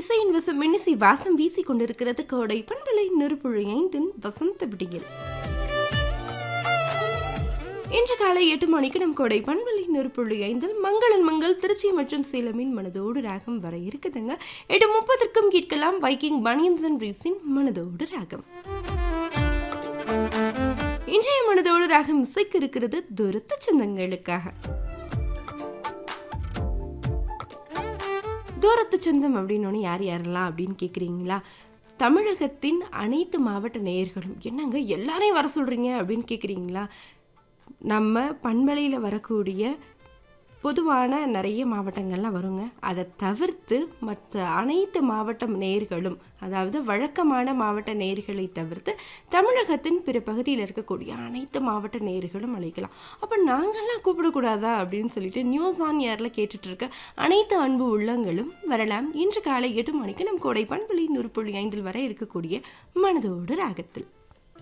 இசையின் வசம் மின்னிசை வாசம் வீசிக் கொண்டிருக்கிறது கோடை பண்பலை நெருப்புழு ஐந்தின் வசந்த விடியில் இன்று காலை எட்டு மணிக்கு நம் கோடை பண்பலை நெருப்புள்ளி ஐந்தில் மங்களன் மங்கள் திருச்சி மற்றும் சேலமின் மனதோடு ராகம் வர இருக்குதுங்க எட்டு முப்பதற்கும் கேட்கலாம் வைக்கிங் பனியன்ஸ் அண்ட் ரீவ்ஸின் மனதோடு ராகம் இன்றைய மனதோடு ராகம் இசைக்கு இருக்கிறது துரத்த சொந்தங்களுக்காக தூரத்து சொந்தம் அப்படின்னு யார் யாரெல்லாம் அப்படின்னு கேட்குறீங்களா தமிழகத்தின் அனைத்து மாவட்ட நேயர்களும் என்னங்க எல்லாரையும் வர சொல்கிறீங்க அப்படின்னு கேட்குறீங்களா நம்ம பண்பலையில் வரக்கூடிய பொதுவான நிறைய மாவட்டங்கள்லாம் வருங்க அதை தவிர்த்து மற்ற அனைத்து மாவட்ட நேயர்களும் அதாவது வழக்கமான மாவட்ட நேயர்களை தவிர்த்து தமிழகத்தின் பிற பகுதியில் இருக்கக்கூடிய அனைத்து மாவட்ட நேயர்களும் அழைக்கலாம் அப்போ நாங்கள்லாம் கூப்பிடக்கூடாதா அப்படின்னு சொல்லிட்டு நியூஸ் ஆன் ஏரில் கேட்டுட்டு இருக்க அனைத்து அன்பு உள்ளங்களும் வரலாம் இன்று காலை எட்டு மணிக்கு நம் கோடை பண்புலி நூறு புள்ளி ஐந்தில் வர இருக்கக்கூடிய மனதோடு ராகத்தில்